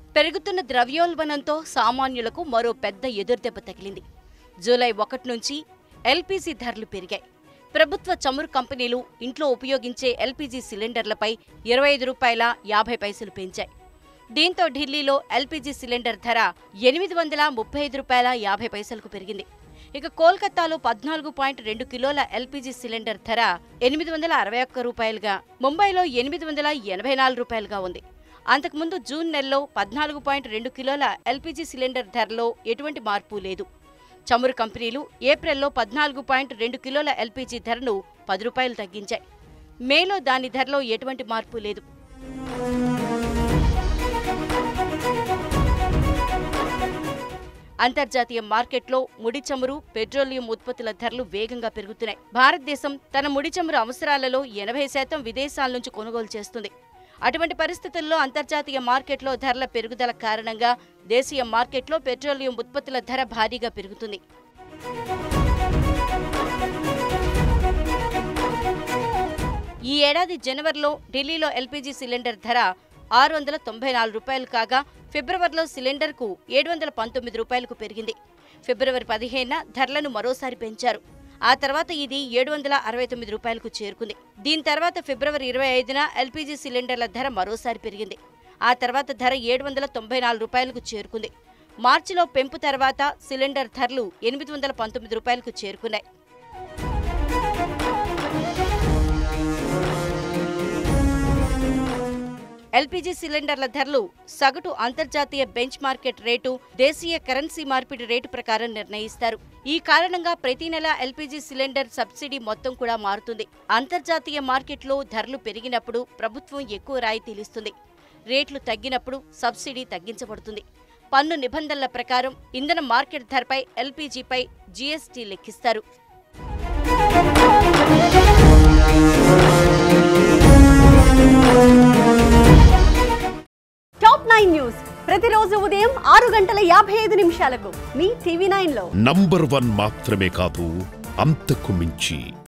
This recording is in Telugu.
పెరుగుతున్న ద్రవ్యోల్బణంతో సామాన్యులకు మరో పెద్ద ఎదురుదెబ్బ తగిలింది జూలై ఒకటి నుంచి ఎల్పీజీ ధరలు పెరిగాయి ప్రభుత్వ చమురు కంపెనీలు ఇంట్లో ఉపయోగించే ఎల్పీజీ సిలిండర్లపై ఇరవై ఐదు రూపాయల యాభై పైసలు పెంచాయి దీంతో ఢిల్లీలో ఎల్పీజీ సిలిండర్ ధర ఎనిమిది వందల ముప్పై ఐదు రూపాయల యాభై పైసలకు పెరిగింది ఇక కోల్కతాలో పద్నాలుగు పాయింట్ రెండు కిలోల ఎల్పీజీ సిలిండర్ ధర ఎనిమిది వందల అరవై ఒక్క రూపాయలుగా ముంబైలో ఎనిమిది వందల ఎనభై నాలుగు రూపాయలుగా ఉంది అంతకుముందు జూన్ నెలలో పద్నాలుగు పాయింట్ రెండు కిలోల ఎల్పీజీ సిలిండర్ ధరలో ఎటువంటి మార్పు లేదు చమురు కంపెనీలు ఏప్రిల్లో పద్నాలుగు పాయింట్ రెండు కిలోల ఎల్పీజీ ధరను పది రూపాయలు తగ్గించాయి మేలో దాని ధరలో ఎటువంటి మార్పు లేదు అంతర్జాతీయ మార్కెట్లో ముడి చమురు పెట్రోలియం ఉత్పత్తుల ధరలు వేగంగా పెరుగుతున్నాయి భారతదేశం తన ముడి చమురు అవసరాలలో ఎనభై శాతం విదేశాల నుంచి కొనుగోలు చేస్తుంది అటువంటి పరిస్థితుల్లో అంతర్జాతీయ మార్కెట్లో ధరల పెరుగుదల కారణంగా దేశీయ మార్కెట్లో పెట్రోలియం ఉత్పత్తుల ధర భారీగా పెరుగుతుంది ఈ ఏడాది జనవరిలో ఢిల్లీలో ఎల్పీజీ సిలిండర్ ధర ఆరు వందల తొంభై నాలుగు రూపాయలు కాగా ఫిబ్రవరిలో సిలిండర్కు ఏడు వందల పంతొమ్మిది రూపాయలకు పెరిగింది ఫిబ్రవరి పదిహేనున ధరలను మరోసారి పెంచారు ఆ తర్వాత ఇది ఏడు వందల అరవై తొమ్మిది రూపాయలకు చేరుకుంది దీని తర్వాత ఫిబ్రవరి ఇరవై ఐదున ఎల్పీజీ సిలిండర్ల ధర మరోసారి పెరిగింది ఆ తర్వాత ధర ఏడు వందల తొంభై నాలుగు రూపాయలకు చేరుకుంది మార్చిలో పెంపు తర్వాత సిలిండర్ ధరలు ఎనిమిది వందల పంతొమ్మిది రూపాయలకు చేరుకున్నాయి ఎల్పీజీ సిలిండర్ల ధరలు సగటు అంతర్జాతీయ బెంచ్ మార్కెట్ రేటు దేశీయ కరెన్సీ మార్పిడి రేటు ప్రకారం నిర్ణయిస్తారు ఈ కారణంగా ప్రతి నెల ఎల్పీజీ సిలిండర్ సబ్సిడీ మొత్తం కూడా మారుతుంది అంతర్జాతీయ మార్కెట్లో ధరలు పెరిగినప్పుడు ప్రభుత్వం ఎక్కువ రాయితీలు ఇస్తుంది రేట్లు తగ్గినప్పుడు సబ్సిడీ తగ్గించబడుతుంది పన్ను నిబంధనల ప్రకారం ఇంధన మార్కెట్ ధరపై ఎల్పీజీపై జీఎస్టీ లెక్కిస్తారు టాప్ నైన్ న్యూస్ ప్రతిరోజు ఉదయం ఆరు గంటల యాభై ఐదు నిమిషాలకు మీ టీవీ నైన్ లో నంబర్ వన్ మాత్రమే కాదు అంతకు మించి